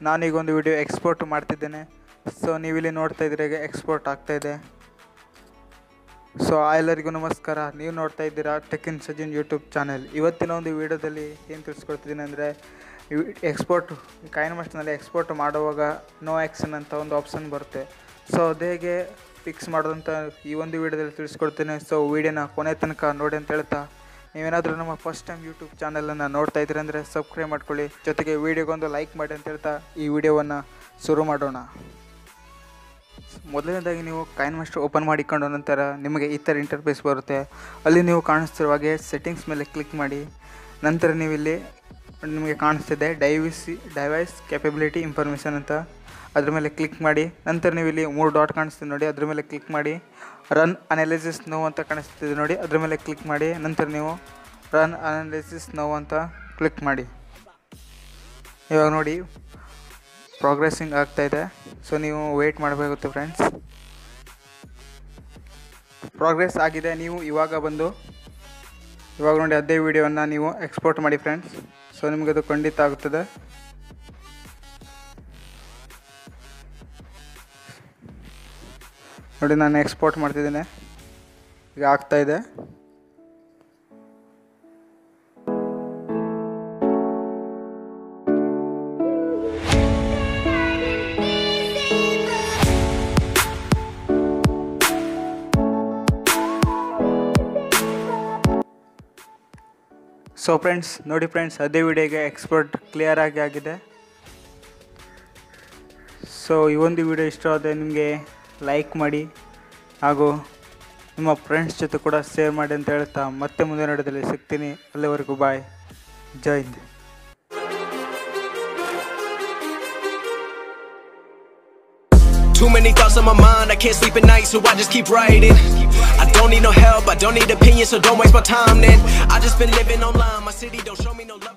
ನಾನೀಗ ಒಂದು video export ಮಾಡ್ತಿದ್ದೇನೆ ಸೊ ನೀವಿಲ್ಲಿ ನೋಡ್ತಾ ಇದ್ದೀರ ಈಗ ಎಕ್ಸ್ಪೋರ್ಟ್ ಆಗ್ತಾಯಿದೆ ಸೊ ಎಲ್ಲರಿಗೂ ನಮಸ್ಕಾರ ನೀವು ನೋಡ್ತಾ ಇದ್ದೀರಾ tech in Sajin YouTube channel ಇವತ್ತಿನ ಒಂದು ವಿಡಿಯೋದಲ್ಲಿ ಏನು ತಿಳಿಸ್ಕೊಡ್ತಿದ್ದೀನಿ ಅಂದರೆ ಎಕ್ಸ್ಪೋರ್ಟ್ ಕಾಯಿನ್ ಮಾಸ್ಟರ್ನಲ್ಲಿ ಎಕ್ಸ್ಪೋರ್ಟ್ ಮಾಡುವಾಗ ನೋ ಆ್ಯಕ್ಷನ್ ಅಂತ ಒಂದು ಆಪ್ಷನ್ ಬರುತ್ತೆ ಸೊ ಅದು ಹೇಗೆ ಫಿಕ್ಸ್ ಮಾಡೋದಂತ ಈ ಒಂದು ವಿಡಿಯೋದಲ್ಲಿ ತಿಳಿಸ್ಕೊಡ್ತೀನಿ ಸೊ ವಿಡಿಯೋನ ಕೊನೆ ತನಕ ನೋಡಿ ಅಂತ ಹೇಳ್ತಾ ನೀವೇನಾದರೂ ನಮ್ಮ ಫಸ್ಟ್ ಟೈಮ್ ಯೂಟ್ಯೂಬ್ ಚಾನಲನ್ನು ನೋಡ್ತಾ ಇದ್ದೀರಿ ಅಂದರೆ ಸಬ್ಸ್ಕ್ರೈಬ್ ಮಾಡ್ಕೊಳ್ಳಿ ಜೊತೆಗೆ ವಿಡಿಯೋಗೊಂದು ಲೈಕ್ ಮಾಡಿ ಅಂತ ಹೇಳ್ತಾ ಈ ವಿಡಿಯೋವನ್ನು ಶುರು ಮಾಡೋಣ ಮೊದಲನೇದಾಗಿ ನೀವು ಕಾಯಿನ್ ಮಾಸ್ಟರ್ ಓಪನ್ ಮಾಡಿಕೊಂಡು ನಂತರ ನಿಮಗೆ ಈ ಥರ ಇಂಟರ್ಫೇಸ್ ಬರುತ್ತೆ ಅಲ್ಲಿ ನೀವು ಕಾಣಿಸ್ತಿರುವ ಹಾಗೆ ಸೆಟ್ಟಿಂಗ್ಸ್ ಮೇಲೆ ಕ್ಲಿಕ್ ಮಾಡಿ ನಂತರ ನೀವು ಇಲ್ಲಿ ನಿಮಗೆ ಕಾಣಿಸ್ತಿದೆ ಡೈವಿಸಿ ಡೈವೈಸ್ ಕ್ಯಾಪಬಿಲಿಟಿ ಇನ್ಫಾರ್ಮೇಷನ್ ಅಂತ ಅದ್ರ ಮೇಲೆ ಕ್ಲಿಕ್ ಮಾಡಿ ನಂತರ ನೀವು ಇಲ್ಲಿ ಮೂರು ಡಾಟ್ ಕಾಣಿಸ್ತಿದೆ ನೋಡಿ ಅದ್ರ ಮೇಲೆ ಕ್ಲಿಕ್ ಮಾಡಿ ರನ್ ಅನಾಲಿಸಿಸ್ ನೋ ಅಂತ ಕಾಣಿಸ್ತಿದೆ ನೋಡಿ ಅದ್ರ ಮೇಲೆ ಕ್ಲಿಕ್ ಮಾಡಿ ನಂತರ ನೀವು ರನ್ ಅನಾಲಿಸಿಸ್ ನೋ ಅಂತ ಕ್ಲಿಕ್ ಮಾಡಿ ಇವಾಗ ನೋಡಿ ಪ್ರೋಗ್ರೆಸ್ಸಿಂಗ್ ಆಗ್ತಾಯಿದೆ ಸೊ ನೀವು ವೆಯ್ಟ್ ಮಾಡಬೇಕಾಗುತ್ತೆ ಫ್ರೆಂಡ್ಸ್ ಪ್ರೋಗ್ರೆಸ್ ಆಗಿದೆ ನೀವು ಇವಾಗ ಬಂದು ಇವಾಗ ನೋಡಿ ಅದೇ ವಿಡಿಯೋವನ್ನು ನೀವು ಎಕ್ಸ್ಪೋರ್ಟ್ ಮಾಡಿ ಫ್ರೆಂಡ್ಸ್ ಸೊ ನಿಮಗೆ ಅದು ಖಂಡಿತ ಆಗುತ್ತದೆ ನೋಡಿ ನಾನು ಎಕ್ಸ್ಪೋರ್ಟ್ ಮಾಡ್ತಿದ್ದೇನೆ ಈಗ ಆಗ್ತಾ ಇದೆ ಸೊ ಫ್ರೆಂಡ್ಸ್ ನೋಡಿ ಫ್ರೆಂಡ್ಸ್ ಅದೇ ವಿಡಿಯೋಗೆ ಎಕ್ಸ್ಪೋರ್ಟ್ ಕ್ಲಿಯರ್ ಆಗಿ ಆಗಿದೆ ಸೊ ಈ ಒಂದು ವಿಡಿಯೋ ಇಷ್ಟ ಆದರೆ ನಿಮಗೆ ಲೈಕ್ ಮಾಡಿ ಹಾಗೂ ನಿಮ್ಮ ಫ್ರೆಂಡ್ಸ್ ಜೊತೆ ಕೂಡ ಶೇರ್ ಮಾಡಿ ಅಂತ ಹೇಳ್ತಾ ಮತ್ತೆ ಮುಂದಿನ ವಿಡಿಯೋದಲ್ಲಿ ಸಿಗ್ತೀನಿ ಅಲ್ಲಿವರೆಗೂ ಬಾಯ್ ಜೈ Hind Too many thoughts on my mind, I can't sleep at night, so I just keep writing. I don't need no help, I don't need opinions, so don't waste my time then. I just been living online, my city don't show me no love.